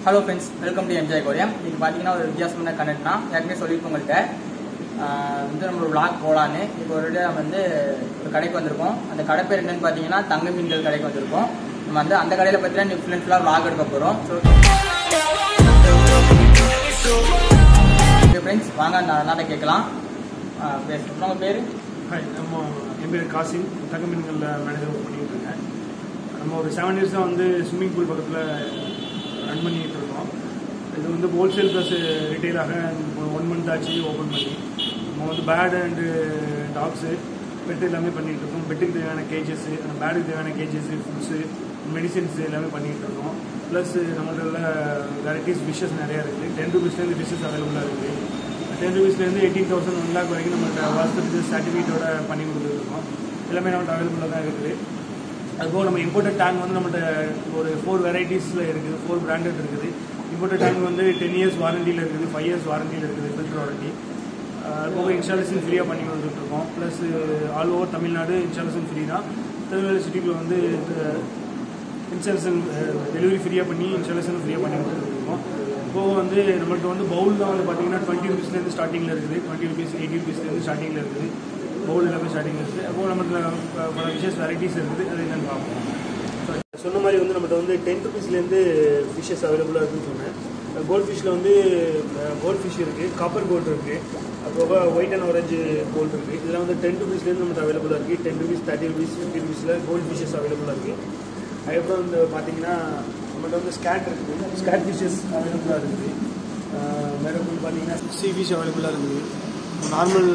Hello friends welcome to enjoy கோரியம் இன்னைக்கு பார்த்தீங்கன்னா ஒரு வித்தியாசமான கண்டென்ட்னா ஏற்கனவே சொல்லியிருக்கோம் உங்கள்கிட்ட ஆஹ் வந்து நம்ம ஒரு vlog போகலான்னு இப்போ ஒரு நம்ம வந்து ஒரு கடைக்கு வந்திருக்கோம் அந்த கடை பேர் என்னன்னு பார்த்தீங்கன்னா தங்க மீன்கள் கடைக்கு வந்திருக்கோம் நம்ம வந்து அந்த கடையில் பற்றின இன்னைக்கு ஃபுல் அண்ட் ஃபுல்லாக vlog எடுக்க போகிறோம் ஸோ ஓகே ஃப்ரெண்ட்ஸ் வாங்க அந்த அண்ணாட்ட கேட்கலாம் பேச உங்கள் பேர் ஹாய் நம்ம என் பேர் காசிம் தங்க மீன்களில் மேனேஜர் ஒர்க் பண்ணிட்டு இருக்கேன் நம்ம ஒரு செவன் இயர்ஸாக வந்து ஸ்விம்மிங் பூல் பக்கத்தில் ரன் பண்ணிட்டு இருக்கோம் இது வந்து ஹோல்சேல் ப்ளஸ் ரிட்டைலாக ஒன் மந்த் ஆச்சு ஓப்பன் பண்ணி நம்ம வந்து பேட் அண்டு டாக்ஸு பெட் எல்லாமே பண்ணிட்டு இருக்கோம் பெட்டுக்கு தேவையான கேஜஸ் பேடுக்கு தேவையான கேஜஸ் ஃபுட்ஸு மெடிசின்ஸ் எல்லாமே பண்ணிட்டு இருக்கோம் ப்ளஸ் நம்மளோட வெரைட்டிஸ் ஃபிஷ்ஷஸ் நிறையா இருக்குது டென் ருபீஸ்லேருந்து ஃபிஷ்ஷஸ் அவைலபிளாக இருக்குது டென் ருபீஸ்லேருந்து எயிட்டீன் தௌசண்ட் ஒன் லேக் வரைக்கும் நம்மள்ட்ட வாஸ்து சர்டிஃபிகேட்டோட பண்ணி கொடுத்துருக்கோம் எல்லாமே நம்மள்ட்ட அவைலபிளாக தான் இருக்குது அதுபோக நம்ம இம்போர்ட்டட் டேங்க் வந்து நம்மள்ட்ட ஒரு ஃபோர் வெரைட்டிஸில் இருக்குது ஃபோர் பிராண்டட் இருக்குது இம்போர்ட்டட் டேங்க் வந்து டென் இயர்ஸ் வாரண்டியில் இருக்குது ஃபைவ் இயர்ஸ் வாரண்டியில் இருக்குது ஃபில்டர் வாரண்டி அதுபோக இன்ஸ்டாலேஷன் ஃப்ரீயாக பண்ணி கொடுத்துட்ருக்கோம் plus all over Tamil Nadu installation free தான் திருநெல்வேலி சிட்டிக்குள்ள வந்து இன்ஸ்டாலேஷன் டெலிவரி ஃப்ரீயாக பண்ணி இன்ஸ்டாலேஷன் ஃப்ரீயாக பண்ணி கொடுத்துருக்கோம் இப்போ வந்து நம்மள்ட்ட வந்து பவுல் தான் வந்து பார்த்தீங்கன்னா டுவெண்ட்டி ருபீஸ்லேருந்து ஸ்டார்டிங்கில் இருக்குது டுவெண்ட்டி ருபீஸ் எயிட்டி ருபீஸ்லேருந்து ஸ்டார்டிங்கில் இருக்குது பவுல் எல்லாமே ஸ்டார்டிங்கில் இருக்குது அப்போ நம்மளுக்கு அஹ், பல விஷயஸ் வெரைட்டிஸ் இருக்குது அது என்னென்னு பார்ப்போம் சொன்ன மாதிரி வந்து நம்மகிட்ட வந்து டென் ருபீஸ்லேருந்து ஃபிஷ்ஷஸ் அவைலபிளாக இருக்குன்னு சொன்னேன் கோல்ட் ஃபிஷ்ஷில் வந்து கோல்ட் ஃபிஷ் இருக்குது காப்பர் கோல்ட் இருக்குது அப்போக ஒயிட் அண்ட் ஆரஞ்சு கோல்ட் இருக்குது இதெல்லாம் வந்து டென் ருபீஸ்லேருந்து நம்மகிட்ட அவைலபிளாக இருக்குது ten rupees thirty rupees fifty ருபீஸில் கோல்ட் ஃபிஷ்ஷஸ் அவைலபிளாக இருக்குது அதுக்கப்புறம் வந்து பார்த்தீங்கன்னா நம்மகிட்ட வந்து ஸ்கேட் இருக்குது ஸ்கேட் ஃபிஷ்ஷஸ் அவைலபிளாக இருக்குது வேறு வந்து பார்த்தீங்கன்னா சி ஃபிஷ் அவைலபிளாக இருக்குது நார்மல்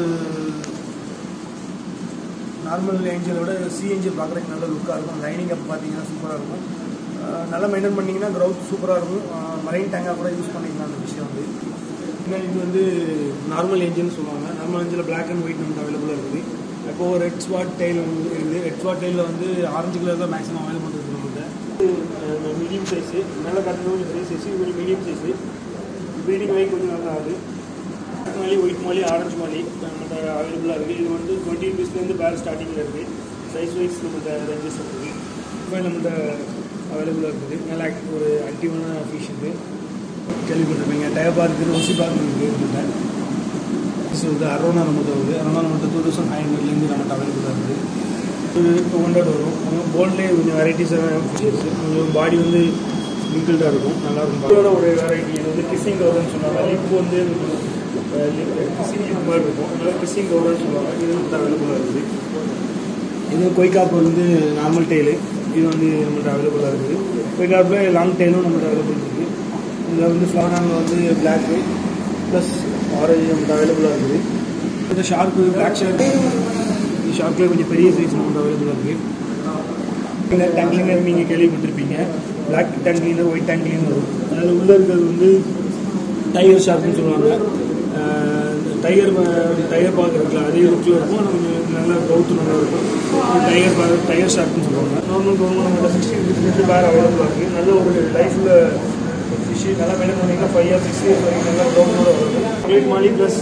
நார்மல் ஏஞ்சலோட சி ஏஞ்சல் பார்க்குறதுக்கு நல்ல லுக்காக இருக்கும் லைனிங் அப் பார்த்தீங்கன்னா சூப்பராக இருக்கும் அஹ் நல்லா மெயின்டைன் பண்ணிங்கன்னா க்ரௌத் சூப்பராக இருக்கும் மரைன் டேங்காக கூட யூஸ் பண்ணிக்கலாம் அந்த விஷயம் வந்து இன்னும் இது வந்து நார்மல் ஏஞ்சல்னு சொல்லுவாங்க நார்மல் ஏஞ்சலில் பிளாக் அண்ட் ஒயிட் நமக்கு அவைலபிளாக இருக்குது இப்போ ரெட் ஸ்பாட் டைல் வந்து இருக்குது ரெட் ஸ்பாட் டைலில் வந்து ஆரஞ்சு கலர் தான் மேக்ஸிமம் அவைலபிள் இருக்குது நம்மகிட்ட மீடியம் சைஸு நல்லா கட்டணும் பெரிய சைஸு இது மீடியம் சைஸு ப்ரீடிங் வாங்கி கொஞ்சம் நல்லா ஆகுது மாலி ஒயிட் மாலி ஆரஞ்சு மாலி நம்மகிட்ட அவைலபிளாக இருக்குது இது வந்து டுவெண்ட்டி ருபீஸ்லேருந்து பேர் ஸ்டார்டிங்கில் இருக்குது சைஸ் வைஸ் நம்மகிட்ட ரேஞ்சஸ் இருக்குது இப்போ நம்மகிட்ட அவைலபிளாக இருக்குது நல்ல active- ஒரு ஆக்டிவான ஃபிஷ் இது கேள்விப்பட்டிருப்பீங்க டயபா இருக்குது ஒசி பார்க் இருக்குது நம்மகிட்ட ஃபிஷ் வந்து அரோனா நம்மகிட்ட வருது அரோனா நம்மகிட்ட டூ தௌசண்ட் ஃபைவ் ஹண்ட்ரட்லேருந்து நம்மகிட்ட அவைலபிளாக இருக்குது இது டூ ஹண்ட்ரட் வரும் கொஞ்சம் போல்ட்லேயே கொஞ்சம் வெரைட்டிஸான ஃபிஷஸ் கொஞ்சம் பாடி வந்து லிங்கிள்டாக இருக்கும் நல்லா இருக்கும் இதோட ஒரு வெரைட்டி இது வந்து கிஸ்ஸிங் கவர்னு சொல்லுவாங்க லிப் வந்து கிஸ்ஸிங் லிப் மாதிரி இருக்கும் அதனால கிஸ்ஸிங் கவர்னு சொல்லுவாங்க இது வந்து அவைலபிளாக இருக்குது இது கொய்காப் வந்து நார்மல் டெய்லு இது வந்து நம்மள்ட்ட அவைலபிளாக இருக்குது கொய்காப்பில் லாங் டெய்லும் நம்மள்ட்ட அவைலபிள் இருக்குது இதில் வந்து ஃப்ளவரானில் வந்து பிளாக்கு ப்ளஸ் ஆரஞ்சு நம்மள்ட்ட அவைலபிளாக இருக்குது இந்த ஷார்க்கு பிளாக் ஷார்க் இந்த ஷார்க்கில் கொஞ்சம் பெரிய சைஸ் நம்மள்ட்ட அவைலபிளாக இருக்குது இந்த டேங்க்லினர் நீங்கள் கேள்விப்பட்டிருப்பீங்க பிளாக் டேங்க்லினர் ஒயிட் டேங்க்லினர் வரும் அதில் உள்ளே இருக்கிறது வந்து டைகர் ஷார்க்னு சொல்லுவாங்க டைகர் டைகர் பார்க்க இருக்குல்ல அதே லுக்கில் இருக்கும் ஆனால் கொஞ்சம் நல்லா க்ரௌத்து நல்லா இருக்கும் டைகர் பார்க்க டைகர் ஷார்க்னு சொல்லுவாங்க நார்மல் கவர்மெண்ட் நம்மளோட சிக்ஸ்டி ருபீஸ் பேர் அவைலபிளாக இருக்குது நல்ல ஒரு லைஃப்பில் ஃபிஷ்ஷு நல்லா மெயின்டைன் பண்ணிங்கன்னா ஃபைவ் இயர் சிக்ஸ் இயர்ஸ் வரைக்கும் நல்லா க்ரௌத்தோட வரும் chocolate molly plus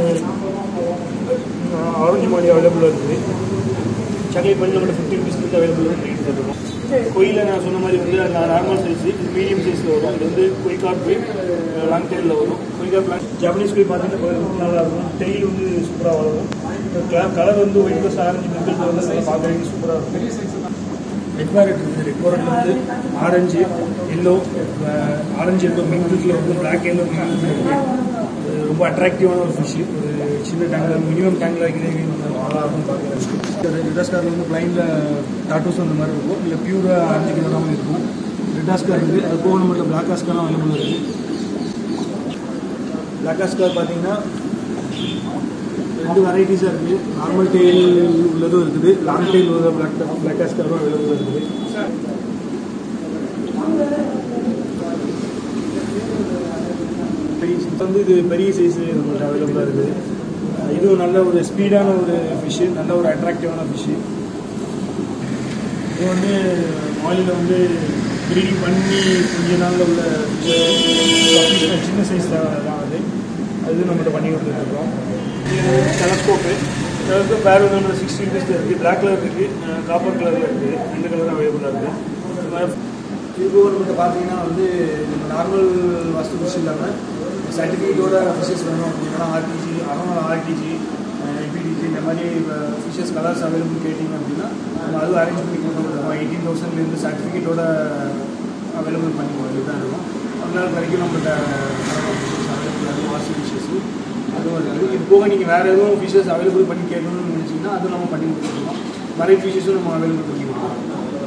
orange molly அவைலபிளாக இருக்குது சாக்லேட் பண்ணி நம்மளோட ஃபிஃப்டி ருபீஸ்க்கு அவைலபிள் பண்ணிட்டு இருக்கோம் கொயில நான் சொன்ன மாதிரி வந்து நார்மல் சைஸ் இது மீடியம் சைஸில் வரும் இது வந்து கொய்காட் போய் லாங் டெயிலில் வரும் கொய்காட் லாங் ஜாப்பனீஸ் கொய் பார்த்தீங்கன்னா நல்லா இருக்கும் டெய்ல் வந்து சூப்பராக வளரும் கலர் வந்து ஒயிட் ப்ளஸ் ஆரஞ்சு மிங்கிள் வந்து நல்லா பார்க்குறதுக்கு சூப்பராக இருக்கும் ரெட் பேரட் இருக்குது ரெட் பேரட் வந்து ஆரஞ்சு எல்லோ ஆரஞ்சு எல்லோ மிங்கிளில் வந்து பிளாக் எல்லோ மிங்கிள் இருக்குது அது ரொம்ப அட்ராக்டிவான ஒரு ஃபிஷ் ஒரு சின்ன டேங்கில் மினிமம் டேங்கில் வைக்கிறதே நல்லா இருக்கும் பார்க்குறதுக்கு ரெட்டாஸ்காரில் வந்து பிளைனில் டாட்டூஸ் அந்த மாதிரி இருக்கும் இல்லை பியூராக ஆரஞ்சு கலராகவும் இருக்கும் ரெட்டாஸ்கார் இருக்குது அது போக நம்மகிட்ட பிளாக் ஆஸ்காரும் அவைலபிள் இருக்குது பிளாக் ஆஸ்கார் பார்த்தீங்கன்னா ரெண்டு வெரைட்டிஸாக இருக்குது நார்மல் டெயில் உள்ளதும் இருக்குது லாங் டெயில் உள்ள பிளாக் பிளாக் ஆஸ்காரும் அவைலபிள் இருக்குது பெரிய size வந்து இது பெரிய சைஸ் நம்மள்ட்ட அவைலபிளாக இருக்குது அஹ் இதுவும் நல்ல ஒரு ஸ்பீடான ஒரு ஃபிஷ்ஷு நல்ல ஒரு அட்ராக்டிவான ஃபிஷ்ஷு இது வந்து மாலியில் வந்து ப்ரீடிங் பண்ணி கொஞ்ச நாளில் உள்ள fish. சின்ன சைஸ் தான் அது அது நம்மகிட்ட பண்ணி கொடுத்துருக்கோம் டெலஸ்கோப்பு டெலஸ்கோப் பேர் வந்து நம்ம சிக்ஸ்டி ருபீஸ் இருக்குது பிளாக் கலர் இருக்குது காப்பர் கலரில் இருக்குது ரெண்டு கலர் அவைலபிளாக இருக்குது இது போக நம்மகிட்ட பார்த்தீங்கன்னா வந்து நம்ம நார்மல் வாஸ்து ஃபிஷ் இல்லாமல் சர்டிஃபிகேட்டோட ஃபிஷஸ் வேணும் அப்படின்னா ஆர்டிஜி அரோனா ஆர்டிஜி எபிடிஜி இந்த மாதிரி ஃபிஷஸ் கலர்ஸ் அவைலபிள் கேட்டிங்க அப்படின்னா நம்ம அதுவும் அரேஞ்ச் பண்ணி கொடுத்துருக்கோம் எயிட்டீன் தௌசண்ட்லேருந்து சர்டிஃபிகேட்டோட அவைலபிள் பண்ணி கொடுத்துட்டு தான் இருக்கும் அதனால வரைக்கும் நம்மகிட்ட ஃபிஷஸ் அவைலபிள் இருக்கும் வாஸ்து ஃபிஷஸ் அதுவும் இருக்குது இது போக நீங்கள் வேறு எதுவும் ஃபிஷஸ் அவைலபிள் பண்ணி கேட்கணும்னு நினச்சிங்கன்னா அதுவும் நம்ம பண்ணி கொடுத்துருக்கோம் மறை ஃபிஷஸும் நம்ம அவைலபிள் பண்ணி கொடுக்குறோம்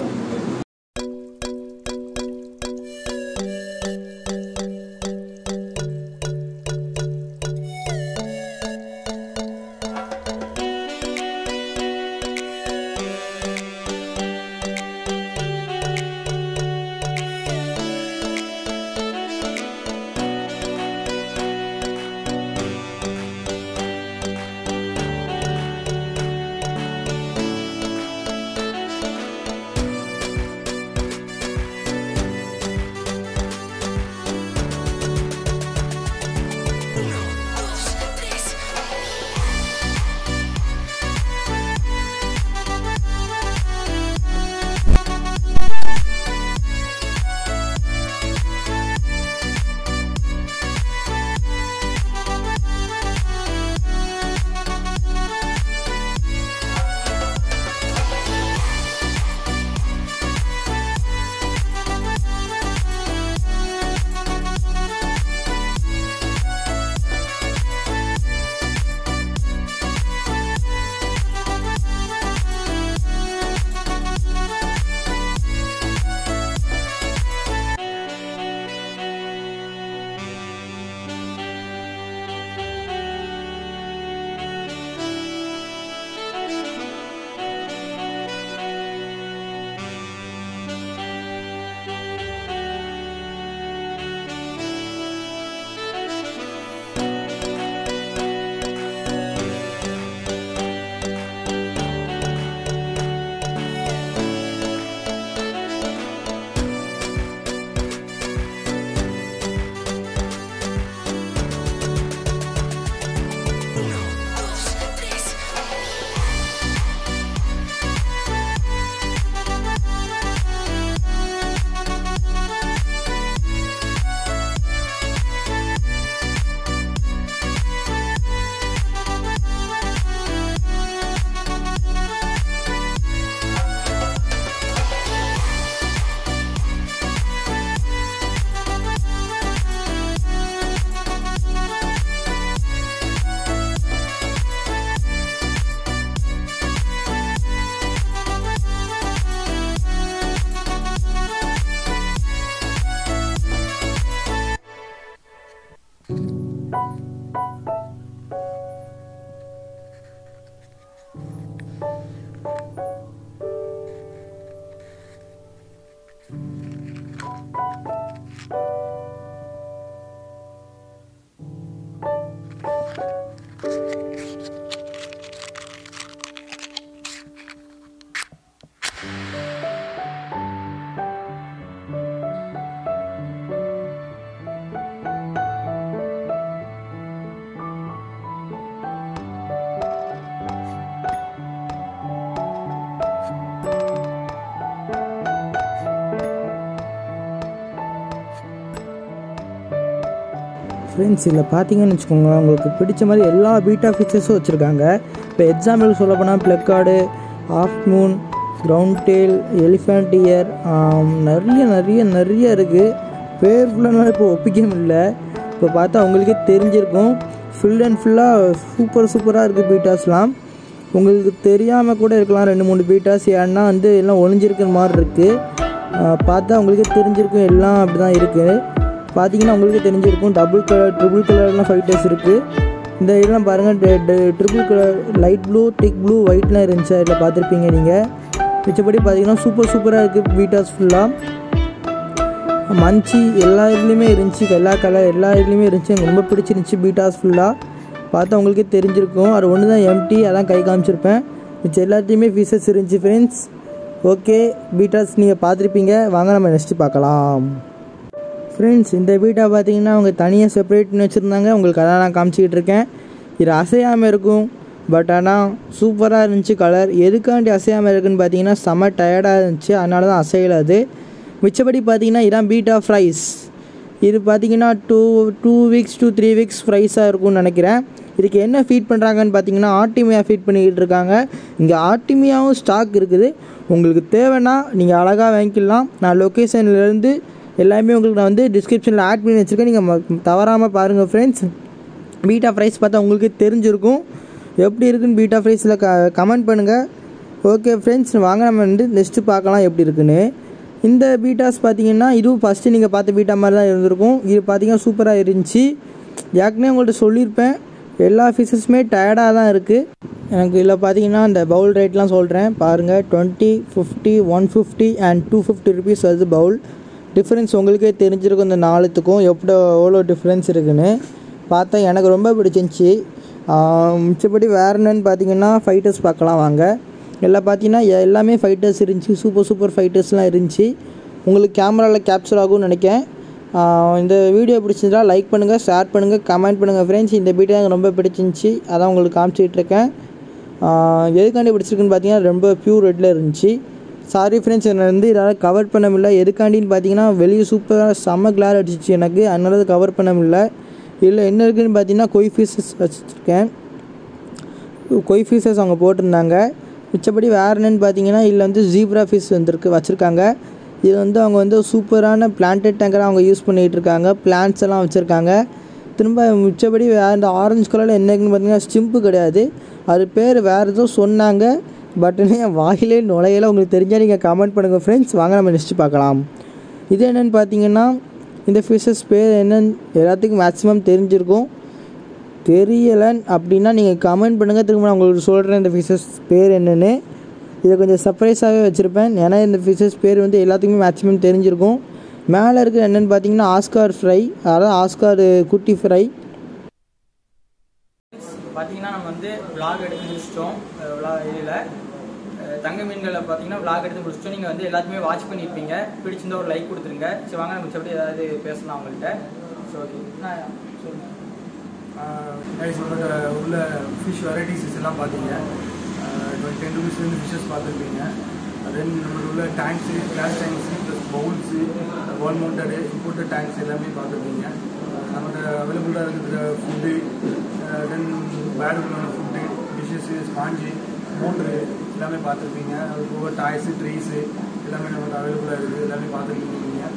ஃப்ரெண்ட்ஸ் இதில் பார்த்தீங்கன்னு வச்சுக்கோங்க உங்களுக்கு பிடிச்ச மாதிரி எல்லா பீட்டா ஃபீச்சர்ஸும் வச்சுருக்காங்க இப்போ எக்ஸாம்பிள் சொல்ல போனால் plakat half moon crowntail elephant ear நிறைய நிறைய நிறைய இருக்குது பேர் ஃபுல்லாக இப்போ ஒப்பிக்க முடியல இப்போ பார்த்தா உங்களுக்கே தெரிஞ்சிருக்கும் ஃபுல் அண்ட் ஃபுல்லாக சூப்பர் சூப்பராக இருக்குது பீட்டாஸ்லாம் உங்களுக்கு தெரியாமல் கூட இருக்கலாம் ரெண்டு மூணு பீட்டாஸ் ஏன்னா வந்து எல்லாம் ஒளிஞ்சிருக்கிற மாதிரி இருக்குது பார்த்தா உங்களுக்கே தெரிஞ்சிருக்கும் எல்லாம் அப்படி தான் இருக்குது பார்த்தீங்கன்னா உங்களுக்கே தெரிஞ்சிருக்கும் டபுள் கலர் ட்ரிபிள் கலர்லாம் ஃபைட்டர்ஸ் இருக்குது இந்த இதெல்லாம் பாருங்கள் triple colour light blue thick blue ஒயிட்லாம் இருந்துச்சு அதில் பார்த்துருப்பீங்க நீங்கள் மிச்சப்படி பார்த்தீங்கன்னா சூப்பர் சூப்பராக இருக்குது பீட்டாஸ் ஃபுல்லாக மஞ்சி எல்லா இதுலேயுமே இருந்துச்சு எல்லா கலர் எல்லா இதுலேயுமே இருந்துச்சு எனக்கு ரொம்ப பிடிச்சிருந்துச்சி பீட்டாஸ் ஃபுல்லாக பார்த்தா உங்களுக்கே தெரிஞ்சிருக்கும் அது ஒன்று தான் எம்டி அதான் கை காமிச்சிருப்பேன் மிச்சம் எல்லாத்தையுமே ஃபீஸஸ் இருந்துச்சு ஃப்ரெண்ட்ஸ் ஓகே பீட்டாஸ் நீங்கள் பார்த்துருப்பீங்க வாங்க நம்ம நெக்ஸ்ட்டு பார்க்கலாம் ஃப்ரெண்ட்ஸ் இந்த பீட்டா பார்த்தீங்கன்னா அவங்க தனியாக செப்பரேட் பண்ணி வச்சுருந்தாங்க உங்களுக்கு அதான் நான் காமிச்சிக்கிட்டு இருக்கேன் இது அசையாமல் இருக்கும் பட் ஆனால் சூப்பராக இருந்துச்சு கலர் எதுக்காண்டி அசையாமல் இருக்குன்னு பார்த்தீங்கன்னா செம்ம டயர்டாக இருந்துச்சு அதனால தான் அசையல அது மிச்சப்படி பார்த்தீங்கன்னா இதான் பீட்டா ஃப்ரைஸ் இது பார்த்தீங்கன்னா two two weeks two three weeks ப்ரைஸாக இருக்கும்னு நினைக்கிறேன் இதுக்கு என்ன ஃபீட் பண்ணுறாங்கன்னு பார்த்தீங்கன்னா ஆர்டிமியா ஃபீட் பண்ணிக்கிட்டு இருக்காங்க இங்கே ஆர்டிமியாவும் ஸ்டாக் இருக்குது உங்களுக்கு தேவைன்னா நீங்கள் அழகாக வாங்கிக்கலாம் நான் லொக்கேஷன்லேருந்து எல்லாமே உங்களுக்கு நான் வந்து டிஸ்கிரிப்ஷனில் ஆட் பண்ணி வச்சுருக்கேன் நீங்கள் தவறாமல் பாருங்கள் ஃப்ரெண்ட்ஸ் பீட்டா ப்ரைஸ் பார்த்தா உங்களுக்கு தெரிஞ்சிருக்கும் எப்படி இருக்குன்னு பீட்டா ப்ரைஸில் க கமெண்ட் பண்ணுங்கள் ஓகே ஃப்ரெண்ட்ஸ் வாங்க நம்ம வந்து நெக்ஸ்ட்டு பார்க்கலாம் எப்படி இருக்குன்னு இந்த பீட்டாஸ் பார்த்தீங்கன்னா இதுவும் ஃபஸ்ட்டு நீங்கள் பார்த்த பீட்டா மாதிரி தான் இருந்திருக்கும் இது பார்த்தீங்கன்னா சூப்பராக இருந்துச்சு ஏற்கனவே உங்கள்கிட்ட சொல்லியிருப்பேன் எல்லா ஃபிஷஸுமே டயர்டாக தான் இருக்குது எனக்கு இதில் பார்த்தீங்கன்னா இந்த பவுல் ரேட்லாம் சொல்கிறேன் பாருங்கள் twenty fifty one fifty and two fifty rupees வருது பவுல் டிஃப்ரென்ஸ் உங்களுக்கே தெரிஞ்சிருக்கும் இந்த நாலுத்துக்கும் எப்படி எவ்வளோ டிஃப்ரென்ஸ் இருக்குன்னு பார்த்தா எனக்கு ரொம்ப பிடிச்சிருந்துச்சி மிச்சப்படி வேறு என்னன்னு பார்த்தீங்கன்னா ஃபைட்டர்ஸ் பார்க்கலாம் வாங்க எல்லாம் பார்த்தீங்கன்னா எ- எல்லாமே ஃபைட்டர்ஸ் இருந்துச்சு சூப்பர் சூப்பர் ஃபைட்டர்ஸ்லாம் இருந்துச்சு உங்களுக்கு கேமராவில் கேப்சர் ஆகும்னு நினைக்கிறேன் ஆஹ் இந்த வீடியோ பிடிச்சிருந்தா லைக் பண்ணுங்கள் ஷேர் பண்ணுங்கள் கமெண்ட் பண்ணுங்கள் ஃப்ரெண்ட்ஸ் இந்த வீடியோ எனக்கு ரொம்ப பிடிச்சிருந்துச்சி அதான் உங்களுக்கு காமிச்சிட்டு இருக்கேன் ஆஹ் எதுக்காண்டி பிடிச்சிருக்குன்னு பார்த்தீங்கன்னா ரொம்ப பியூர் ரெட்டில் இருந்துச்சு சாரி ஃப்ரெண்ட்ஸ் என்னை வந்து இதால் கவர் பண்ண முடியல எதுக்காண்டின்னு பார்த்தீங்கன்னா வெளியே சூப்பராக செம்ம கிளார் அடிச்சிச்சு எனக்கு அதனால அதை கவர் பண்ண முடியல இதில் என்ன இருக்குன்னு பார்த்தீங்கன்னா கொய் ஃபீஸஸ் வச்சுருக்கேன் கொய் ஃபீஸஸ் அவங்க போட்டிருந்தாங்க மிச்சப்படி வேறு என்னன்னு பார்த்தீங்கன்னா இதில் வந்து ஜீப்ரா ஃபிஷ் வந்துருக்கு வச்சுருக்காங்க இது வந்து அவங்க வந்து சூப்பரான பிளான்டட் டேங்கராக அவங்க யூஸ் பண்ணிகிட்டு இருக்காங்க பிளான்ட்ஸ் எல்லாம் வச்சுருக்காங்க திரும்ப மிச்சப்படி வேறு இந்த ஆரஞ்சு கலரில் என்ன இருக்குன்னு பார்த்தீங்கன்னா ஸ்டிம்பு கிடையாது அது பேர் வேறு ஏதோ சொன்னாங்க பட் என் வாயிலே நுழையில உங்களுக்கு தெரிஞ்சால் நீங்கள் கமெண்ட் பண்ணுங்கள் ஃப்ரெண்ட்ஸ் வாங்க நம்ம நெக்ஸ்ட் பார்க்கலாம் இது என்னென்னு பார்த்தீங்கன்னா இந்த ஃபிஷஸ் பேர் என்னன்னு எல்லாத்துக்கும் மேக்ஸிமம் தெரிஞ்சிருக்கும் தெரியலன்னு அப்படின்னா நீங்கள் கமெண்ட் பண்ணுங்கள் திரும்ப நான் உங்களுக்கு சொல்கிறேன் இந்த ஃபிஷஸ் பேர் என்னென்னு இதை கொஞ்சம் சர்ப்ரைஸாகவே வச்சுருப்பேன் ஏன்னா இந்த ஃபிஷஸ் பேர் வந்து எல்லாத்துக்குமே மேக்ஸிமம் தெரிஞ்சிருக்கும் மேலே இருக்கிற என்னென்னு பார்த்தீங்கன்னா ஆஸ்கார் ஃப்ரை அதாவது ஆஸ்கார் குட்டி ஃப்ரை பார்த்தீங்கன்னா நம்ம வந்து vlog எடுத்து முடிச்சிட்டோம் vlog இதில் தங்க மீன்களை பார்த்தீங்கன்னா vlog எடுத்து முடிச்சிட்டோம் நீங்கள் வந்து எல்லாத்தையுமே வாட்ச் பண்ணியிருப்பீங்க பிடிச்சிருந்தா ஒரு லைக் கொடுத்துருங்க சரி வாங்க நம்ம மிச்சப்படி ஏதாவது பேசலாம் அவங்கள்ட்ட ஸோ ஓகே நான் சொல்லுங்கள் கைஸ் உங்களோட உள்ள ஃபிஷ் வெரைட்டிஸ் எல்லாம் பார்த்தீங்க டென் ருபீஸ்லேருந்து ஃபிஷஸ் பார்த்துருப்பீங்க தென் நம்மளோட உள்ள tanks glass tanks plus bowls wall mounted imported tanks எல்லாமே பார்த்துருப்பீங்க நம்மகிட்ட அவைலபிளாக இருக்கிற ஃபுட்டு தென் பேடுக்குள்ளான ஃபுட்டு டிஷ்ஷஸ்ஸு ஸ்பாஞ்சு மோட்ரு எல்லாமே பார்த்துருப்பீங்க அது போக டாய்ஸு ட்ரீஸு எல்லாமே நம்மகிட்ட அவைலபிளாக இருக்குது எல்லாமே பார்த்துருக்கீங்க நீங்கள்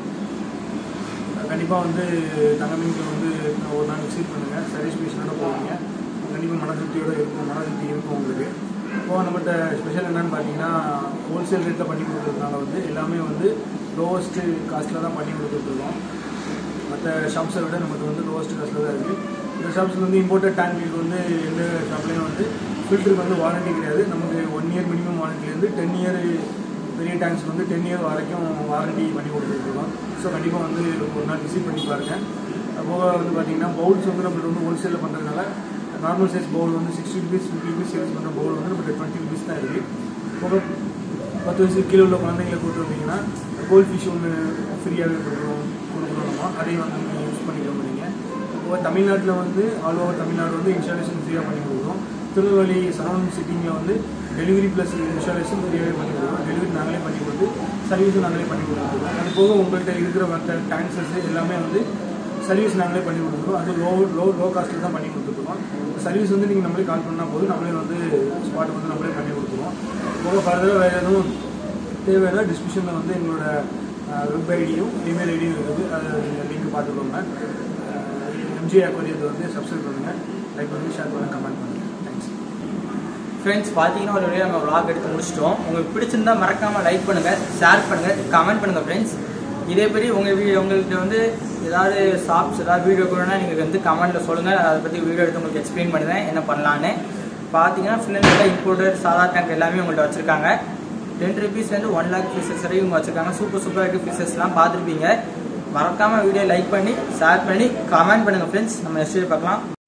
கண்டிப்பாக வந்து தங்க மீன்கள் வந்து ஒரு நாள் விசிட் பண்ணுங்கள் சர்வீஸ் மிஷினோட போவீங்க கண்டிப்பாக மன திருப்தியோட இருக்கும் மன திருப்தி இருக்கும் உங்களுக்கு இப்போ நம்மகிட்ட ஸ்பெஷல் என்னன்னு பார்த்தீங்கன்னா ஹோல்சேல் ரேட்டில் பண்ணி கொடுக்குறதுனால வந்து எல்லாமே வந்து லோவஸ்ட்டு காஸ்ட்டில் தான் பண்ணி கொடுத்துட்ருக்கோம் மற்ற ஷாப்ஸை விட நமக்கு வந்து லோவஸ்ட் காஸ்ட்டில் தான் இருக்குது இந்த ஷாப்ஸில் வந்து இம்போர்ட்டட் டேங்க்களுக்கு வந்து எந்த ஷாப்லேயும் வந்து ஃபில்டருக்கு வந்து வாரண்டி கிடையாது நமக்கு ஒன் இயர் மினிமம் வாரண்டிலேருந்து டென் இயர் பெரிய டேங்க்ஸ்க்கு வந்து டென் இயர் வரைக்கும் வாரண்டி பண்ணி கொடுத்துருக்கோம் ஸோ கண்டிப்பாக வந்து ஒரு நாள் விசிட் பண்ணி பாருங்கள் போக வந்து பார்த்தீங்கன்னா பவுல்ஸ் வந்து நம்மளுக்கு வந்து ஹோல்சேலில் பண்ணுறதுனால நார்மல் சைஸ் பவுல் வந்து sixty rupees fifty rupees sales பண்ணுற பவுல் வந்து நம்மளுக்கு டுவெண்ட்டி ருபீஸ் தான் இருக்குது போக பத்து வயசு கீழே உள்ள குழந்தைங்களை கூட்டு வந்தீங்கன்னா கோல்ட் ஃபிஷ் ஒன்று ஃப்ரீயாகவே கொடுக்குறோம் கொடுக்குறோம்மா அதையும் வந்து நீங்கள் யூஸ் பண்ணிக்க முடியுங்க இப்போ தமிழ்நாட்டில் வந்து ஆல் ஓவர் தமிழ்நாடு வந்து இன்ஸ்டாலேஷன் ஃப்ரீயாக பண்ணி கொடுக்குறோம் திருநெல்வேலி சரௌண்டிங் சிட்டிங்கில் வந்து டெலிவரி ப்ளஸ் இன்ஸ்டாலேஷன் ஃப்ரீயாகவே பண்ணி கொடுக்குறோம் டெலிவரி நாங்களே பண்ணி கொடுத்து சர்வீஸும் நாங்களே பண்ணி கொடுத்துருக்கோம் அது போக உங்கள்கிட்ட இருக்கிற மற்ற டேங்க்ஸஸ் எல்லாமே வந்து சர்வீஸ் நாங்களே பண்ணி கொடுத்துருக்கோம் அது லோ லோ லோ காஸ்ட்டில் தான் பண்ணி கொடுத்துருக்கோம் சர்வீஸ் வந்து நீங்கள் நம்மளே கால் பண்ணால் போதும் நம்மளே வந்து ஸ்பாட் வந்து நம்மளே பண்ணி கொடுத்துருவோம் போக ஃபர்தராக வேறு எதுவும் தேவையான டிஸ்கிரிப்ஷனில் வந்து எங்களோட வெப் ஐடியும் இமெயில் ஐடியும் இருக்குது அதை நீங்கள் லிங்க் பார்த்துக்கோங்க எம்ஜி அக்வரியத்தை வந்து சப்ஸ்கிரைப் பண்ணுங்கள் லைக் பண்ணி ஷேர் பண்ணுங்கள் கமெண்ட் பண்ணுங்கள் தேங்க்ஸ் ஃப்ரெண்ட்ஸ் பார்த்தீங்கன்னா ஒரு வீடியோ நம்ம vlog எடுத்து முடிச்சிட்டோம் உங்களுக்கு பிடிச்சிருந்தா மறக்காமல் லைக் பண்ணுங்கள் ஷேர் பண்ணுங்கள் கமெண்ட் பண்ணுங்கள் ஃப்ரெண்ட்ஸ் இதே மாதிரி உங்கள் வீ உங்கள்கிட்ட வந்து ஏதாவது ஷாப்ஸ் ஏதாவது வீடியோ கொடுனா நீங்கள் வந்து கமெண்ட்டில் சொல்லுங்கள் அதை பற்றி வீடியோ எடுத்து உங்களுக்கு எக்ஸ்பிளைன் பண்ணுறேன் என்ன பண்ணலான்னு பார்த்தீங்கன்னா ஃபிலிமில் இம்போர்ட்டட் சாதா டேங்க் எல்லாமே உங்கள்கிட்ட வச்சுருக்காங்க டென் ருபீஸ்லேருந்து ஒன் லேக் பீசஸ் வரையும் இவங்க வச்சுருக்காங்க சூப்பர் சூப்பராக இருக்குது பீசஸ்லாம் பார்த்துருப்பீங்க மறக்காமல் வீடியோ லைக் பண்ணி ஷேர் பண்ணி கமெண்ட் பண்ணுங்கள் ஃப்ரெண்ட்ஸ் நம்ம நெக்ஸ்ட் பார்க்கலாம்